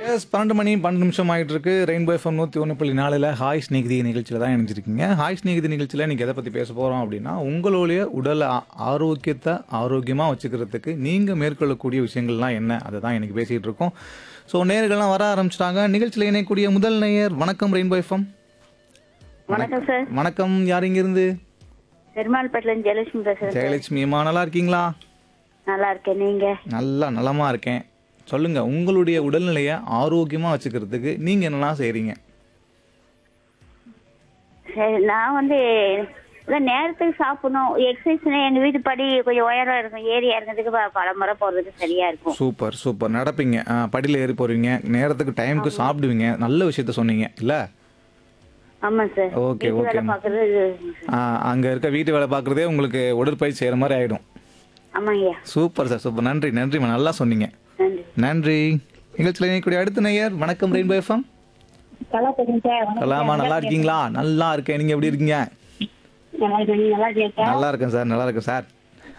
S பன்னெண்டு மணி பன்னெண்டு நிமிஷம் ஆயிட்டு இருக்கு ரெயின்போ எஃப்எம் நூற்றி ஒன்று புள்ளி நாலில் ஹாய் ஸ்நேகிதி நிகழ்ச்சியில் தான் இணைஞ்சிருக்கீங்க ஹாய் ஸ்நேகிதி நிகழ்ச்சியில் நீங்கள் எதை பற்றி பேச போகிறோம் அப்படின்னா உங்களுடைய உடல் ஆ- ஆரோக்கியத்தை ஆரோக்கியமாக வச்சுக்கிறதுக்கு நீங்கள் மேற்கொள்ளக்கூடிய விஷயங்கள்லாம் என்ன அதை தான் எனக்கு பேசிகிட்டு இருக்கோம் ஸோ நேர்கள்லாம் வர ஆரம்பிச்சிட்டாங்க நிகழ்ச்சியில் இணையக்கூடிய முதல் நேயர் வணக்கம் ரெயின்போ எஃப்எம் வணக்கம் சார் வணக்கம் யார் இங்கிருந்து பெருமாள்பேட்டில இருந்து ஜெயலட்சுமி பேசுறேன் சார். ஜெயலட்சுமி அம்மா நல்லா இருக்கீங்களா நல்லா இருக்கேன் நீங்க நல்லா நலமா இருக்கேன் சொல்லுங்க உங்களுடைய உடல்நிலையை ஆரோக்கியமாக வச்சுக்கிறதுக்கு நீங்கள் என்னெல்லாம் செய்கிறீங்க சரி நான் வந்து இல்ல நேரத்துக்கு சாப்பிடணும் எக்ஸசைஸ் எங்க வீட்டு படி கொஞ்சம் உயரம் இருக்கும் ஏறி இறங்கிறதுக்கு ப- பல முறை போறதுக்கு சரியா இருக்கும் சூப்பர் சூப்பர் நடப்பீங்க ஆ, படியில் ஏறி போறீங்க நேரத்துக்கு டைமுக்கு சாப்பிடுவீங்க நல்ல விஷயத்த சொன்னீங்க இல்ல ஆமா சார் Okay, வீட்டு வேலை okay. பாக்குறது ஆ, அங்க இருக்க வீட்டு வேலை பார்க்குறதே உங்களுக்கு உடற்பயிற்சி செய்யற மாதிரி ஆயிடும் ஆமாங்கய்யா சூப்பர் சார் சூப்பர் நன்றி நன்றிம்மா நல்லா சொன்னீங்க நன்றி நன்றி நிகழ்ச்சியில் இணையக்கூடிய அடுத்த நேயர் வணக்கம் ரெயின்போ எஃப்எம் நல்லா தெரியும் சார் கலாமா நல்லா இருக்கீங்களா நல்லா இருக்கேன் நீங்க எப்படி இருக்கீங்க நல்லா இருக்கேன் நல்லா இருக்கேன் நல்லா இருக்கேன் சார் நல்லா இருக்கேன் சார்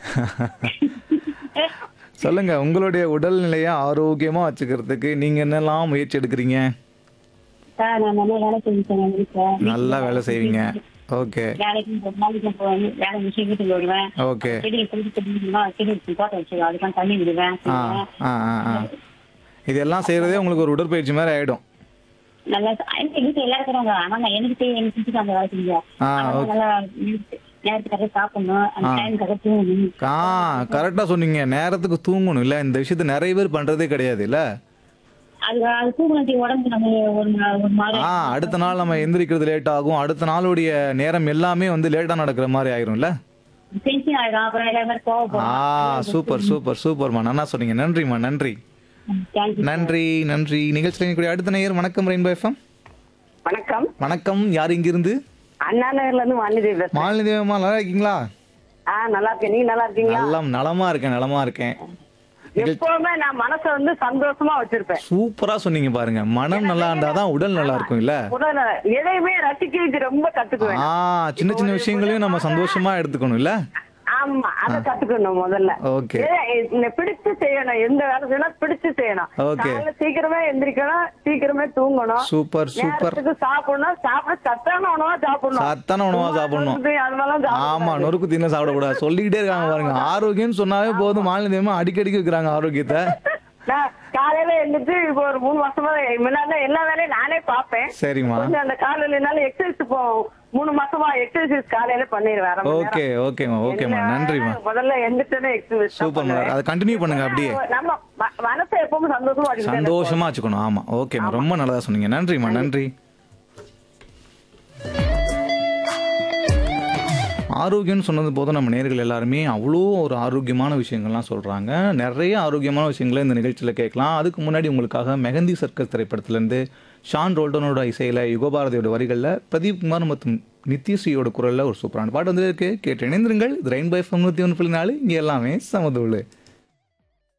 சொல்லுங்க உங்களுடைய உடல்நிலையை ஆரோக்கியமா வச்சுக்கிறதுக்கு நீங்க என்னெல்லாம் முயற்சி எடுக்கிறீங்க சார் நான் நல்லா வேலை செஞ்சேன் வீட்டுல நல்லா வேலை செய்வீங்க ஓகே வேலைக்கு ஒரு நாளைக்கு போவேன் வேலை முடிச்சு வீட்டுக்கு வருவேன் ஓகே செடி செடி செடி தோட்டம் வச்சிருக்கேன் அதுக்கான தண்ணி விடுவேன் ஆ ஆ ஆ ஆ இதெல்லாம் செய்யறதே உங்களுக்கு ஒரு உடற்பயிற்சி மாதிரி ஆயிடும் நல்லா எங்க வீட்டுல எல்லாரும் இருக்கிறாங்க ஆனா நான் எனக்கு தேவை எனக்கு செஞ்சுட்டு அந்த வேலை செஞ்சேன் ஆ, அதனால நல்லா நேரத்து- நேரத்துக்காக சாப்பிடணும் அந்த டைமுக்காக தூங்கணும் ஆ கரெக்டா சொன்னீங்க நேரத்துக்கு தூங்கணும் இல்ல இந்த விஷயத்த நிறைய பேர் பண்றதே கிடையாது இல்ல அது அது தூங்கினது உடம்பு நம்ம ஒரு மா- ஒரு மாதிரி ஆ அடுத்த நாள் நம்ம எந்திரிக்கிறது லேட் ஆகும் அடுத்த நாளுடைய நேரம் எல்லாமே வந்து லேட்டா நடக்கிற மாதிரி ஆயிரும்ல டென்ஷன் ஆயிடும் அப்புறம் எல்லாரும் கோவப்படும் ஆ சூப்பர் சூப்பர் சூப்பர்மா நல்லா சொன்னீங்க நன்றிம்மா நன்றி தேங்க்யூ நன்றி நன்றி நிகழ்ச்சியில் கூடிய அடுத்த நேயர் வணக்கம் ரெயின்போ எஃப்எம் வணக்கம் வணக்கம் யார் இங்கிருந்து அண்ணா நகர்ல இருந்து வாணிதேவி பேசுறேன் மாலினி தேவம்மா நல்லா இருக்கீங்களா ஆ நல்லா இருக்கேன் நீங்க நல்லா இருக்கீங்களா நலம் நலமா இருக்கேன் நலமா இருக்கேன் எப்பவுமே நான் மனசை வந்து சந்தோஷமா வச்சிருப்பேன் சூப்பரா சொன்னீங்க பாருங்க மனம் நல்லா இருந்தாதான் உடல் நல்லா இருக்கும் இல்ல உடனே எதையுமே ரசிக்கிறது ரொம்ப கத்துக்குவேன் ஆ சின்ன சின்ன விஷயங்களையும் நம்ம சந்தோஷமா எடுத்துக்கணும் இல்ல ஆமா அத கத்துக்கணும் முதல்ல ஓகே ஏ, இந்த பிடிச்சு செய்யணும் எந்த வேலை செய்யணும் பிடிச்சு செய்யணும் Okay. காலையில சீக்கிரமே எந்திரிக்கணும் சீக்கிரமே தூங்கணும் சூப்பர் சூப்பர் நேரத்துக்கு சாப்பிடணும் சாப்பிட சத்தான உணவா சாப்பிடணும் சத்தான உணவா சாப்பிடணும் சும்மா அது மாதிரிலாம் சாப்பிடக்கூடாது. ஆமா நொறுக்கு தீன சாப்பிடக்கூடாது சொல்லிக்கிட்டே இருக்காங்க பாருங்க ஆரோக்கியம்னு சொன்னாவே போதும் மாலினி தேவமா அடிக்கடிக்கு இருக்கிறாங்க ஆரோக்கியத்தை நான் காலையில எழுந்திரிச்சு இப்போ ஒரு மூணு வருஷமா முன்னாடி எல்லா வேலையும் நானே பார்ப்பேன் சரிம்மா கொஞ்சம் அந்த காலையில என்னால எக்ஸசைஸ் இப்போ மூணு மாசமா எக்ஸசைஸ் காலையில பண்ணிடுவேன் அரை மணி நேரம். ஓகே ஓகேம்மா ஓகேம்மா என்ன நன்றிம்மா முதல்ல எந்திரிச்சோன்னே எக்ஸசைஸ் சூப்பர்மா அதை கண்டினியூ பண்ணுங்க அப்படியே நம்ம ம- மனசை எப்பவும் சந்தோஷமா வச்சுக்கிட்டே சந்தோஷமா வச்சுக்கணும் ஆமா ஓகேம்மா ரொம்ப நல்லதா சொன்னீங்க நன்றிம்மா நன்றி ஆரோக்கியம்னு சொன்னது போதும் நம்ம நேர்கள் எல்லாருமே அவ்வளோ ஒரு ஆரோக்கியமான விஷயங்கள்லாம் சொல்கிறாங்க நிறைய ஆரோக்கியமான விஷயங்களை இந்த நிகழ்ச்சியில் கேட்கலாம் அதுக்கு முன்னாடி உங்களுக்காக மெகந்தி சர்க்கஸ் திரைப்படத்துலேருந்து ஷான் ரோல்டனோட இசையில் யுகபாரதியோட வரிகளில் பிரதீப் குமார் மற்றும் நித்யஸ்ரீயோட குரலில் ஒரு சூப்பரான பாட்டு வந்து இருக்கு கேட்டு இணைந்திருங்கள் இது ரெயின் பை நூற்றி ஒன்று புள்ளி நாலு இங்கே எல்லாமே சமதூள்